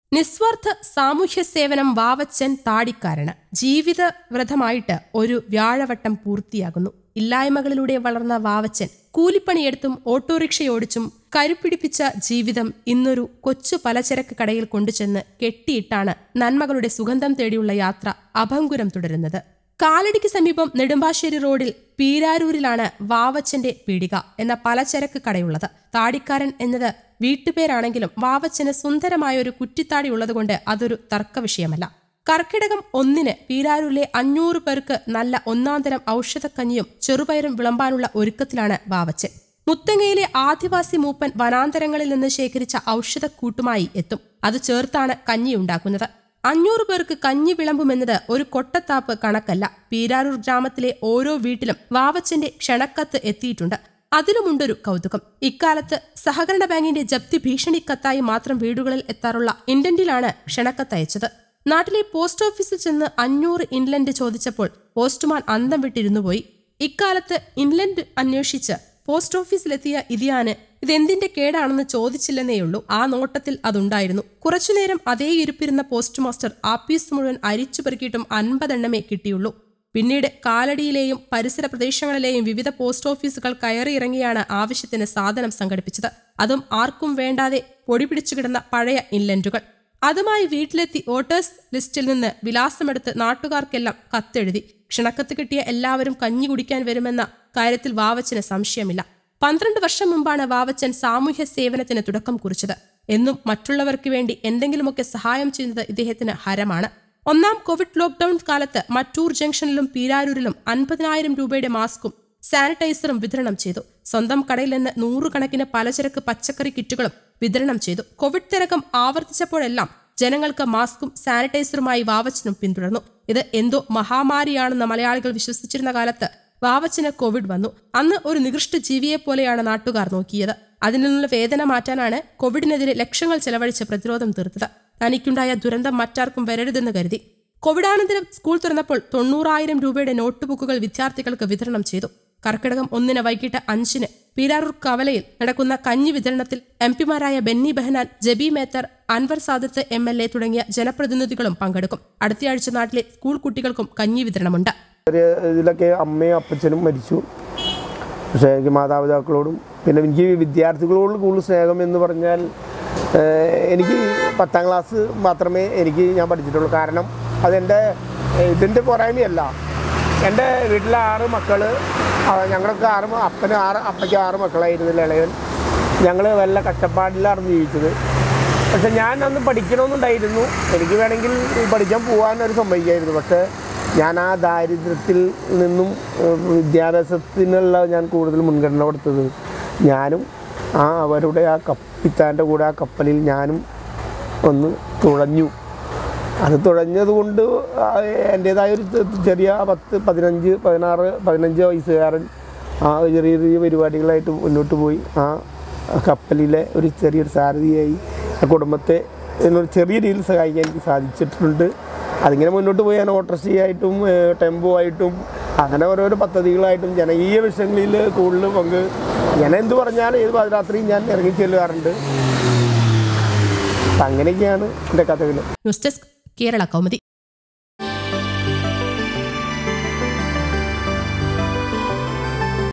നിസ്വാർത്ഥ സാമൂഹ്യ സേവനം വാവച്ചൻ താടിക്കാരന് ജീവിത വ്രതമായിട്ട് ഒരു വ്യാഴവട്ടം പൂർത്തിയാകുന്നു ഇല്ലായ്മകളിലൂടെ വളർന്ന വാവച്ചൻ കൂലിപ്പണിയെടുത്തും ഓട്ടോറിക്ഷയോടിച്ചും കരുപ്പിടിപ്പിച്ച ജീവിതം ഇന്നൊരു കൊച്ചു പലചരക്ക് കടയിൽ കൊണ്ടുചെന്ന് കെട്ടിയിട്ടാണ് നന്മകളുടെ സുഗന്ധം തേടിയുള്ള യാത്ര അഭംഗുരം തുടരുന്നത് കാലടിക്ക് സമീപം നെടുമ്പാശ്ശേരി റോഡിൽ പീരാരൂരിലാണ് വാവച്ചന്റെ പീടിക എന്ന പലചരക്ക് കടയുള്ളത് താടിക്കാരൻ എന്നത് വീട്ടുപേരാണെങ്കിലും വാവച്ചന് സുന്ദരമായ ഒരു കുറ്റിത്താടി ഉള്ളതുകൊണ്ട് അതൊരു തർക്ക വിഷയമല്ല കർക്കിടകം ഒന്നിന് പീരാരൂരിലെ അഞ്ഞൂറ് പേർക്ക് നല്ല ഒന്നാന്തരം ഔഷധക്കഞ്ഞിയും ചെറുപയറും വിളമ്പാനുള്ള ഒരുക്കത്തിലാണ് വാവച്ചൻ മുത്തങ്ങയിലെ ആദിവാസി മൂപ്പൻ വനാന്തരങ്ങളിൽ നിന്ന് ശേഖരിച്ച ഔഷധക്കൂട്ടുമായി എത്തും അത് ചേർത്താണ് കഞ്ഞിയുണ്ടാക്കുന്നത് അഞ്ഞൂറ് പേർക്ക് കഞ്ഞി വിളമ്പുമെന്നത് ഒരു കൊട്ടത്താപ്പ് കണക്കല്ല പീരാരൂർ ഗ്രാമത്തിലെ ഓരോ വീട്ടിലും വാവച്ചന്റെ ക്ഷണക്കത്ത് എത്തിയിട്ടുണ്ട് അതിലുമുണ്ടൊരു കൗതുകം ഇക്കാലത്ത് സഹകരണ ബാങ്കിന്റെ ജപ്തി ഭീഷണി കത്തായി മാത്രം വീടുകളിൽ എത്താറുള്ള ഇൻഡന്റിലാണ് ക്ഷണക്കത്ത് അയച്ചത് നാട്ടിലെ പോസ്റ്റ് ഓഫീസിൽ ചെന്ന് അഞ്ഞൂറ് ഇൻലൻഡ് ചോദിച്ചപ്പോൾ പോസ്റ്റ്മാൻ അന്തം വിട്ടിരുന്നു പോയി ഇക്കാലത്ത് ഇൻലൻഡ് അന്വേഷിച്ച് പോസ്റ്റ് ഓഫീസിലെത്തിയ ഇതിയാന് ഇതെന്തിന്റെ കേടാണെന്ന് ചോദിച്ചില്ലെന്നേയുള്ളൂ ആ നോട്ടത്തിൽ അതുണ്ടായിരുന്നു കുറച്ചുനേരം അതേ ഇരിപ്പിരുന്ന പോസ്റ്റ് മാസ്റ്റർ ആപ്പീസ് മുഴുവൻ അരിച്ചു പെറുക്കിയിട്ടും അൻപതെണ്ണമേ കിട്ടിയുള്ളൂ പിന്നീട് കാലടിയിലെയും പരിസര പ്രദേശങ്ങളിലെയും വിവിധ പോസ്റ്റ് ഓഫീസുകൾ കയറിയിറങ്ങിയാണ് ആവശ്യത്തിന് സാധനം സംഘടിപ്പിച്ചത് അതും ആർക്കും വേണ്ടാതെ പൊടി പിടിച്ചു കിടന്ന പഴയ ഇൻലൻഡുകൾ അതുമായി വീട്ടിലെത്തി വോട്ടേഴ്സ് ലിസ്റ്റിൽ നിന്ന് വിലാസമെടുത്ത് നാട്ടുകാർക്കെല്ലാം കത്തെഴുതി ക്ഷണക്കത്ത് കിട്ടിയ എല്ലാവരും കഞ്ഞി കുടിക്കാൻ വരുമെന്ന കാര്യത്തിൽ വാവച്ചന് സംശയമില്ല പന്ത്രണ്ട് വർഷം മുമ്പാണ് വാവച്ചൻ സാമൂഹ്യ സേവനത്തിന് തുടക്കം കുറിച്ചത് എന്നും മറ്റുള്ളവർക്ക് വേണ്ടി എന്തെങ്കിലുമൊക്കെ സഹായം ചെയ്യുന്നത് ഇദ്ദേഹത്തിന് ഹരമാണ് ഒന്നാം കോവിഡ് ലോക്ഡൌൺ കാലത്ത് മറ്റൂർ ജംഗ്ഷനിലും പീരാരൂരിലും അൻപതിനായിരം രൂപയുടെ മാസ്കും സാനിറ്റൈസറും വിതരണം ചെയ്തു സ്വന്തം കടയിൽ നിന്ന് നൂറുകണക്കിന് പലചരക്ക് പച്ചക്കറി കിറ്റുകളും വിതരണം ചെയ്തു കോവിഡ് തിരക്കം ആവർത്തിച്ചപ്പോഴെല്ലാം ജനങ്ങൾക്ക് മാസ്കും സാനിറ്റൈസറുമായി വാവച്ചനും പിന്തുടർന്നു ഇത് എന്തോ മഹാമാരിയാണെന്ന് മലയാളികൾ വിശ്വസിച്ചിരുന്ന കാലത്ത് വാവച്ചന് കോവിഡ് വന്നു അന്ന് ഒരു നികൃഷ്ട ജീവിയെ പോലെയാണ് നാട്ടുകാർ നോക്കിയത് അതിൽ നിന്നുള്ള വേദന മാറ്റാനാണ് കോവിഡിനെതിരെ ലക്ഷങ്ങൾ ചെലവഴിച്ച് പ്രതിരോധം തീർത്തത് തനിക്കുണ്ടായ ദുരന്തം മറ്റാർക്കും വരരുതെന്ന് കരുതി കോവിഡാനന്തരം സ്കൂൾ തുറന്നപ്പോൾ തൊണ്ണൂറായിരം രൂപയുടെ നോട്ട്ബുക്കുകൾ വിദ്യാർത്ഥികൾക്ക് വിതരണം ചെയ്തു കർക്കിടകം ഒന്നിന് വൈകിട്ട് അഞ്ചിന് പീരാറൂർ കവലയിൽ നടക്കുന്ന കഞ്ഞി വിതരണത്തിൽ എം പിമാരായ Benny Behanan Jebi Mather Anwar Sadath M L A തുടങ്ങിയ ജനപ്രതിനിധികളും പങ്കെടുക്കും അടുത്തയാഴ്ച നാട്ടിലെ സ്കൂൾ കുട്ടികൾക്കും കഞ്ഞി വിതരണമുണ്ട് ഒരു ഇതിലൊക്കെ അമ്മയും അപ്പച്ചനും മരിച്ചു പക്ഷേ എനിക്ക് മാതാപിതാക്കളോടും പിന്നെ എനിക്ക് വിദ്യാർത്ഥികളോട് കൂടുതൽ സ്നേഹം എന്ന് പറഞ്ഞാൽ ഏഹ്, എനിക്ക് പത്താം ക്ലാസ് മാത്രമേ എനിക്ക് ഞാൻ പഠിച്ചിട്ടുള്ളൂ കാരണം അതെൻ്റെ ഇതിൻ്റെ പോരായ്മയല്ല എൻ്റെ വീട്ടിലെ ആറ് മക്കൾ ഞങ്ങളൊക്കെ ആറ് മ- അപ്പന് ആറ് അപ്പയ്ക്ക് ആറ് മക്കളായിരുന്നില്ല ഇളയവൻ ഞങ്ങൾ വല്ല കഷ്ടപ്പാടിലായിരുന്നു ജീവിച്ചത് പക്ഷെ ഞാൻ അന്ന് പഠിക്കണമെന്നുണ്ടായിരുന്നു എനിക്ക് വേണമെങ്കിൽ പഠിക്കാൻ പോകാനൊരു സമ്മതിക്കായിരുന്നു പക്ഷേ ഞാൻ ആ ദാരിദ്ര്യത്തിൽ നിന്നും ഏഹ്, വിദ്യാഭ്യാസത്തിനുള്ള ഞാൻ കൂടുതൽ മുൻഗണന കൊടുത്തത് ഞാനും ആ അവരുടെ ആ കപ്പിത്താൻ്റെ കൂടെ ആ കപ്പലിൽ ഞാനും ഒന്ന് തുഴഞ്ഞു അത് തുഴഞ്ഞത് കൊണ്ട് ആ എൻ്റേതായ ഒരു ചെ- ചെറിയ പത്ത് പതിനഞ്ച് പതിനാറ് പതിനഞ്ച് വയസ്സുകാരൻ ആ ചെറിയ ചെറിയ പരിപാടികളായിട്ട് മുന്നോട്ട് പോയി ആ കപ്പലിലെ ഒരു ചെറിയൊരു സാരഥിയായി ആ കുടുംബത്തെ എന്നൊരു ചെറിയ രീതിയിൽ സഹായിക്കാൻ എനിക്ക് സാധിച്ചിട്ടുണ്ട് അതിങ്ങനെ മുന്നോട്ട് പോയി ഞാൻ ഓട്ടോറിക്ഷയായിട്ടും ഏഹ്, ടെമ്പോ ആയിട്ടും അങ്ങനെ ഓരോരോ പദ്ധതികളായിട്ടും ജനകീയ വിഷയങ്ങളിൽ കൂടുതൽ പങ്ക് ഞാൻ എന്ത് പറഞ്ഞാലും ഏത് പാതിരാത്രിയും ഞാൻ ഇറങ്ങി ചെല്ലുകാറുണ്ട് അപ്പം അങ്ങനെയൊക്കെയാണ് എൻ്റെ കഥകൾ ന്യൂസ് ഡെസ്ക് കേരള കൗമുദി